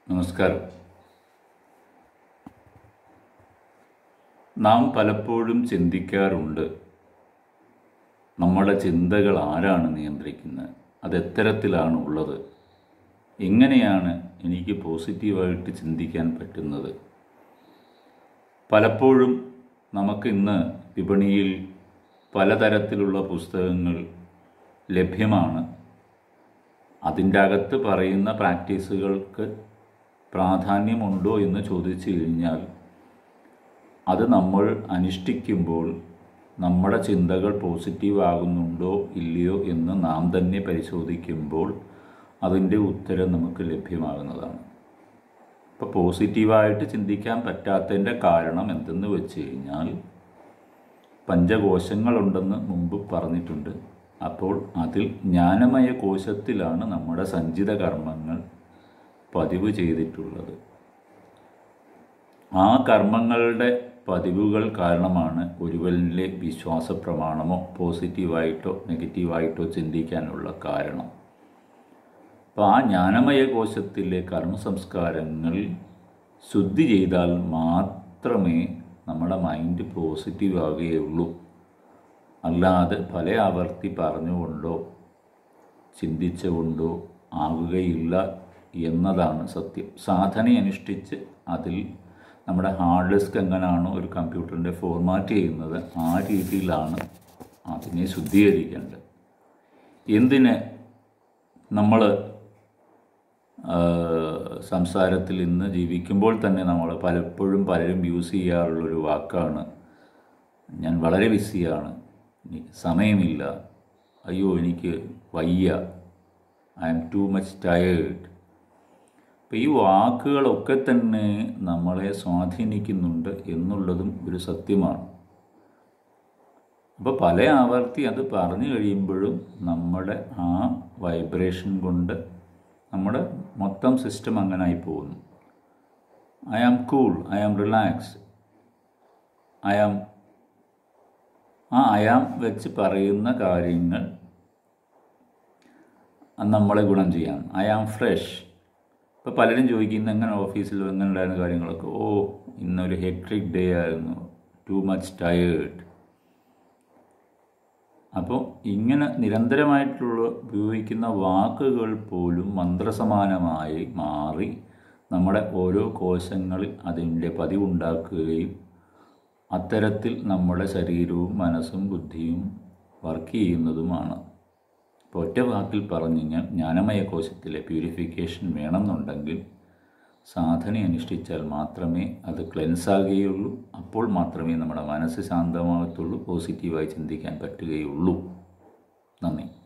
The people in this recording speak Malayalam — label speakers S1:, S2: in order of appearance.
S1: നമസ്കാരം നാം പലപ്പോഴും ചിന്തിക്കാറുണ്ട് നമ്മുടെ ചിന്തകൾ ആരാണ് നിയന്ത്രിക്കുന്നത് അത് എത്തരത്തിലാണ് ഉള്ളത് എങ്ങനെയാണ് എനിക്ക് പോസിറ്റീവായിട്ട് ചിന്തിക്കാൻ പറ്റുന്നത് പലപ്പോഴും നമുക്ക് ഇന്ന് വിപണിയിൽ പലതരത്തിലുള്ള പുസ്തകങ്ങൾ ലഭ്യമാണ് അതിൻ്റെ അകത്ത് പറയുന്ന പ്രാക്ടീസുകൾക്ക് പ്രാധാന്യമുണ്ടോ എന്ന് ചോദിച്ചു കഴിഞ്ഞാൽ അത് നമ്മൾ അനുഷ്ഠിക്കുമ്പോൾ നമ്മുടെ ചിന്തകൾ പോസിറ്റീവ് ആകുന്നുണ്ടോ ഇല്ലയോ എന്ന് നാം തന്നെ പരിശോധിക്കുമ്പോൾ അതിൻ്റെ ഉത്തരം നമുക്ക് ലഭ്യമാകുന്നതാണ് ഇപ്പോൾ പോസിറ്റീവായിട്ട് ചിന്തിക്കാൻ പറ്റാത്തതിൻ്റെ കാരണം എന്തെന്ന് വെച്ച് കഴിഞ്ഞാൽ പഞ്ചകോശങ്ങളുണ്ടെന്ന് മുമ്പ് പറഞ്ഞിട്ടുണ്ട് അപ്പോൾ അതിൽ ജ്ഞാനമയ കോശത്തിലാണ് നമ്മുടെ സഞ്ചിത കർമ്മങ്ങൾ പതിവ് ചെയ്തിട്ടുള്ളത് ആ കർമ്മങ്ങളുടെ പതിവുകൾ കാരണമാണ് ഒരുവനിലെ വിശ്വാസ പ്രമാണമോ പോസിറ്റീവായിട്ടോ നെഗറ്റീവായിട്ടോ ചിന്തിക്കാനുള്ള കാരണം അപ്പോൾ ആ ജ്ഞാനമയ കോശത്തിലെ കർമ്മ സംസ്കാരങ്ങൾ ശുദ്ധി ചെയ്താൽ മാത്രമേ നമ്മുടെ മൈൻഡ് പോസിറ്റീവ് ആവുകയുള്ളൂ അല്ലാതെ പല ആവർത്തി പറഞ്ഞുകൊണ്ടോ ചിന്തിച്ചുകൊണ്ടോ ആകുകയില്ല എന്നതാണ് സത്യം സാധന അനുഷ്ഠിച്ച് അതിൽ നമ്മുടെ ഹാർഡ് ഡിസ്ക് എങ്ങനെയാണോ ഒരു കമ്പ്യൂട്ടറിൻ്റെ ഫോർമാറ്റ് ചെയ്യുന്നത് ആ രീതിയിലാണ് അതിനെ ശുദ്ധീകരിക്കേണ്ടത് എന്തിന് നമ്മൾ സംസാരത്തിൽ ഇന്ന് ജീവിക്കുമ്പോൾ തന്നെ നമ്മൾ പലപ്പോഴും പലരും യൂസ് ചെയ്യാറുള്ളൊരു വാക്കാണ് ഞാൻ വളരെ ബിസിയാണ് എനിക്ക് സമയമില്ല അയ്യോ എനിക്ക് വയ്യ I am too much tired അപ്പം ഈ വാക്കുകളൊക്കെ തന്നെ നമ്മളെ സ്വാധീനിക്കുന്നുണ്ട് എന്നുള്ളതും ഒരു സത്യമാണ് അപ്പോൾ പല ആവർത്തി അത് പറഞ്ഞു കഴിയുമ്പോഴും നമ്മുടെ ആ വൈബ്രേഷൻ കൊണ്ട് നമ്മുടെ മൊത്തം സിസ്റ്റം അങ്ങനായി പോകുന്നു I am cool I am relaxed I am ആ അയാം വെച്ച് പറയുന്ന കാര്യങ്ങൾ നമ്മളെ ഗുണം ചെയ്യാൻ ഐ ആം ഫ്രഷ് ഇപ്പോൾ പലരും ചോദിക്കുന്ന എങ്ങനെ ഓഫീസിൽ എങ്ങനെ ഉണ്ടായിരുന്ന കാര്യങ്ങളൊക്കെ ഓ ഇന്നൊരു ഹെക്ട്രിക് ഡേ ആയിരുന്നു ടു മച്ച് ടയേർഡ് അപ്പോൾ ഇങ്ങനെ നിരന്തരമായിട്ടുള്ള ഉപയോഗിക്കുന്ന വാക്കുകൾ പോലും മന്ത്രസമാനമായി മാറി നമ്മുടെ ഓരോ കോശങ്ങളിൽ അതിൻ്റെ പതിവുണ്ടാക്കുകയും അത്തരത്തിൽ നമ്മുടെ ശരീരവും മനസ്സും ബുദ്ധിയും വർക്ക് ചെയ്യുന്നതുമാണ് ഇപ്പോൾ ഒറ്റ വാക്കിൽ പറഞ്ഞു കഴിഞ്ഞാൽ ജ്ഞാനമയ കോശത്തിലെ പ്യൂരിഫിക്കേഷൻ വേണമെന്നുണ്ടെങ്കിൽ സാധന അനുഷ്ഠിച്ചാൽ മാത്രമേ അത് ക്ലെൻസ് ആകുകയുള്ളൂ അപ്പോൾ മാത്രമേ നമ്മുടെ മനസ്സ് ശാന്തമാകത്തുള്ളൂ പോസിറ്റീവായി ചിന്തിക്കാൻ പറ്റുകയുള്ളൂ നന്ദി